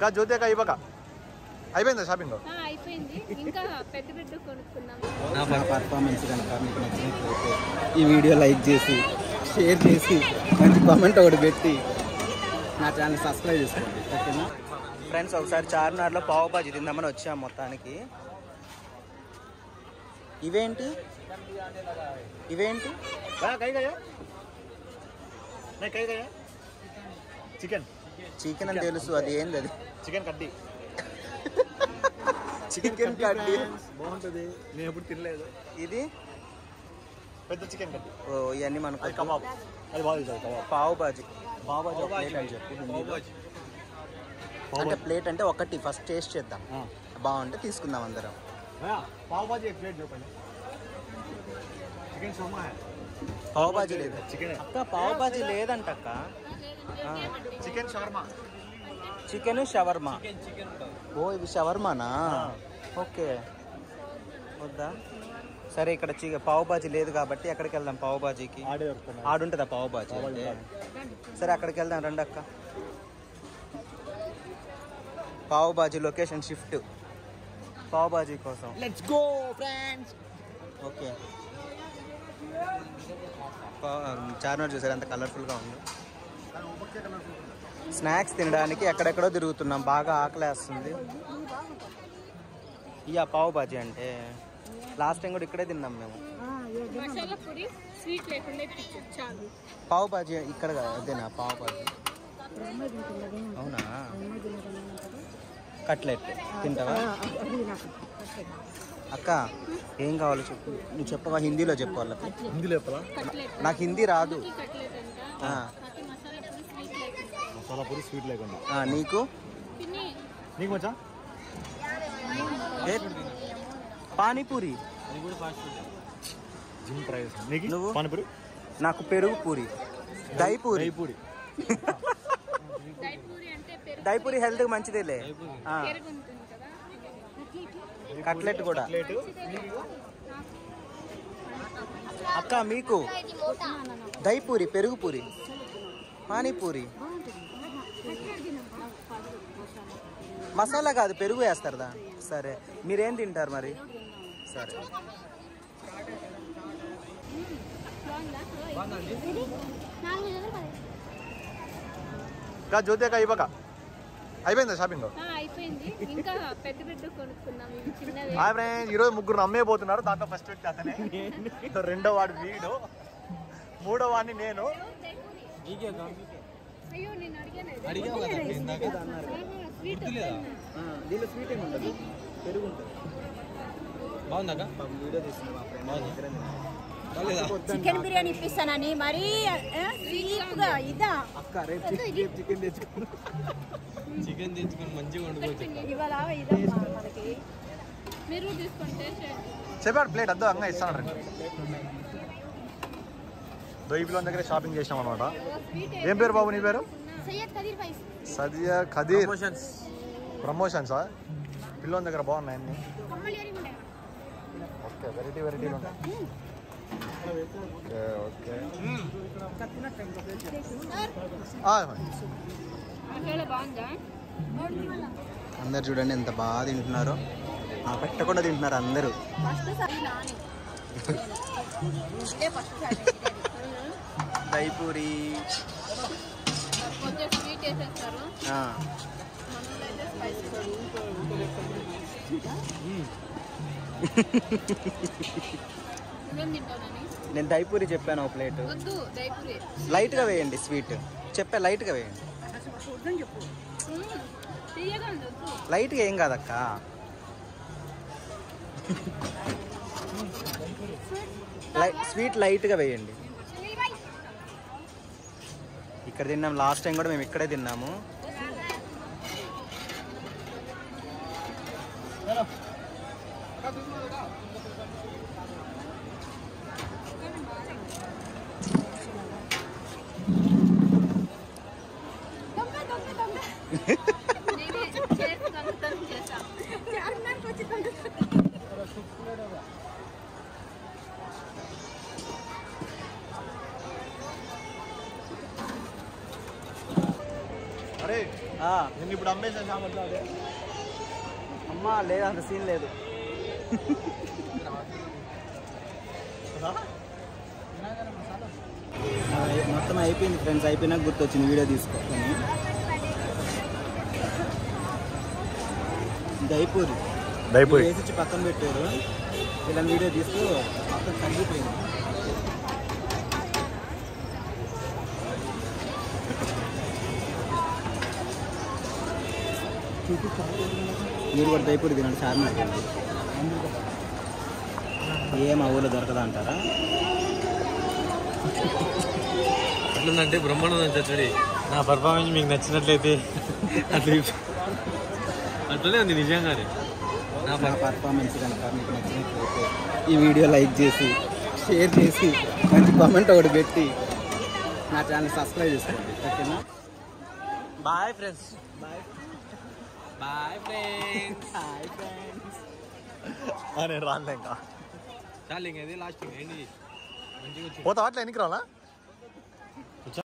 గా జ్యోతి అక్క ఇవ్వక అయిపోయిందా షాపింగ్ ఆ, అయిపోయింది ఇంకా పెద్ద పెద్ద కొనుక్కున్నాం నా పర్ఫార్మెన్స్ కనుక మీకు నచ్చినట్లయితే ఈ వీడియో లైక్ చేసి షేర్ చేసి మంచి కామెంట్ ఒకటి పెట్టి నా ఛానల్ సబ్స్క్రైబ్ చేసుకోండి ఓకేనా ఫ్రెండ్స్ ఒకసారి చార్మినార్లో పావు బాజీ తిందామని వచ్చాం మొత్తానికి ఇవేంటి ఇవేంటి కై గయా కై గయా చికెన్ చికెన్ అని తెలుసు అది ఏంది అది చికెన్ కడ్డీ చికెన్ కడ్డీ బాగుంటుంది నేను ఎప్పుడు తినలేదు ఇది పెద్ద చికెన్ కడ్డీ ఓ ఇవన్నీ అది మనకు కబాబ్ అది బాగా తెలుసు కబాబ్ పావు బాజీ బాబా ఒక ప్లేట్ అని చెప్పు హిందీలో. అంటే ప్లేట్ అంటే ఒకటి ఫస్ట్ టేస్ట్ చేద్దాం బాగుంటే తీసుకుందాం అందరం పావ్ బాజీ एक प्लेट दो पहले चिकन शोरमा है పావు బాజీ లేదు चिकन है అక్క పావు బాజీ లేదంట అక్క चिकन शोरमा చికెన్ షవర్మా ఓ ఇది షవర్మానా ఓకే వద్దా సరే ఇక్కడ చి పావు బాజీ లేదు కాబట్టి ఎక్కడికి వెళ్దాం పావు బాజీకి ఆడే దొరుకుతున్నాయి ఆడుంటుందా పావు బాజీ పావు బాజీ అంటే? సరే అక్కడికి వెళ్దాం రండి అక్క పావు బాజీ లొకేషన్ షిఫ్ట్ పావు బాజీ కోసం let's go friends okay Charminar చూసారు ఎంత కలర్ఫుల్గా ఉంది స్నాక్స్ తినడానికి ఎక్కడెక్కడో తిరుగుతున్నాం బాగా ఆకలేస్తుంది ఇయ్యా పావు బాజీ అంటే లాస్ట్ టైం కూడా ఇక్కడే తిన్నాం మేము మసాలా పొడి స్వీట్ లేకుండా ఇప్పించారు చాలు పావు బాజీ ఇక్కడ కాదు, అదేనా పావు బాజీ అవునా కట్లెట్ తింటావా అక్క ఏం కావాలో చెప్పు నువ్వు చెప్పవా హిందీలో చెప్పు వాళ్ళకి హిందీలో చెప్పాలా కట్లెట్ నాకు హిందీ రాదు కట్లెట్ అంట ఆ, నాకు మసాలా పొడి స్వీట్ లేకుండా మసాలా పూరి స్వీట్ లేకుండా ఆ, నీకు పిన్ని నీకు మచ్చా ఏ? పానీపూరి జిమ్ ట్రై చేస్తాను నీకు నువ్వు? పానీపూరి నాకు పెరుగు పూరి దైపూరి దహిపూరి దైపూరి అంటే పెరుగు దైపూరి హెల్త్ మంచిదేలే ఆ, పెరుగు ఉంటుంది కదా కట్లెట్ కూడా ప్లేట్ అక్క మీకు దైపూరి పెరుగు పూరి పానీపూరి మసాలా కాదు పెరుగు వేస్తారుదా సరే మీరేం తింటారు మరి సరే గా జ్యోతి అక్క ఇవ్వక అయిపోయిందా షాపింగ్ ఆ, అయిపోయింది ఇంకా పెద్ద పెద్ద కొనుక్కున్నాం ఇవి చిన్నవి హాయ్ ఫ్రెండ్స్ ఈరోజు ముగ్గురు నమ్మే పోతున్నారు దాంట్లో ఫస్ట్ వ్యక్తి అతనే రెండో వాడు వీడు మూడో వాడిని నేను అయ్యో నేను అడిగాను స్వీట్ దీనిలో స్వీట్ ఏమి ఉండదు పెరుగు ఉంటుంది బాగుందాక వీడియో తీస్తున్నాం చికెన్ బిర్యానీ ఇప్పిస్తానని మరీ స్వీప్గా ఇదా అక్క రేపు చికెన్ చికెన్ తెచ్చుకున్నాం చికెన్ తెచ్చుకొని మంచిగా వండుకోవచ్చు ఇవాళ ఇదమ్మా మనకి మీరు తీసుకొని టేస్ట్ చేయండి చెప్పాడు ప్లేట్ అద్దో అంగా ఇస్తాను రండి దొయ్యిలో దగ్గర షాపింగ్ చేసాం అనమాట స్వీట్ ఏం పేరు బాబు నీ పేరు సయ్యద్ కదీర్ పైస్ సదియా ఖదీర్ ప్రమోషన్సా పిల్లోని దగ్గర బాగున్నాయి అన్ని కమ్మలు ఎరిగి ఉండే ఓకే వెరైటీ వెరైటీలు ఉన్నాయి ఓకే ఓకే ఆ, మసాలా బాగుందా అందరు చూడండి ఎంత బాగా తింటున్నారో ఆ పెట్టకుండా తింటున్నారు అందరూ ఫస్ట్ సారి నాని ఇదే ఫస్ట్ సారి దైపూరి కొంచెం స్వీట్ వేసేస్తారు ఆ, మనలో అయితే స్పైసీ నువ్వేం తింటానని నేను దైపూరి చెప్పాను ఒక ప్లేట్ వద్దు దైపూరి లైట్గా వేయండి స్వీట్ చెప్పే లైట్గా వేయండి తీయగా ఉంది వద్దు లైట్గా ఏం కాదక్క లై స్వీట్ లైట్గా వేయండి ఇక్కడ తిన్నాం లాస్ట్ టైం కూడా మేము ఇక్కడే తిన్నాము దొంగ దొంగ దొంగ నేనే చేసి దొంగతనం చేశా చార్మినార్కి వచ్చి దొంగ అరే ఆ, నేను ఇప్పుడు అమ్మా లేదు అంత సీన్ లేదు అయి- మొత్తం అయిపోయింది ఫ్రెండ్స్ అయిపోయినాక గుర్తొచ్చింది వీడియో తీసుకోని ఇది అయిపోదు దయపోయి వేసి ఇచ్చి పక్కన పెట్టారు ఇలా వీడియో తీస్తూ మొత్తం తగ్గిపోయింది మీరు కూడా దయపూడి తినండి చార్మినార్ ఏ మా ఊళ్ళో దొరకదా అంటారా ఎట్లుందంటే బ్రహ్మాండం చచ్చడి నా పర్ఫార్మెన్స్ మీకు నచ్చినట్లయితే అట్లా అట్లనే ఉంది నిజంగానే నా నా పర్ఫార్మెన్స్ కనుక మీకు నచ్చినట్లయితే ఈ వీడియో లైక్ చేసి షేర్ చేసి మంచి కామెంట్ ఒకటి పెట్టి నా ఛానల్ సబ్స్క్రైబ్ చేసుకోండి ఓకేనా bye friends bye bye friends hi friends నేను రానులే ఇంకా చాలు ఇంక ఇది లాస్ట్ ఏంటి మంచిగా వచ్చి పోతావా అట్లా ఎన్నికి రావాలా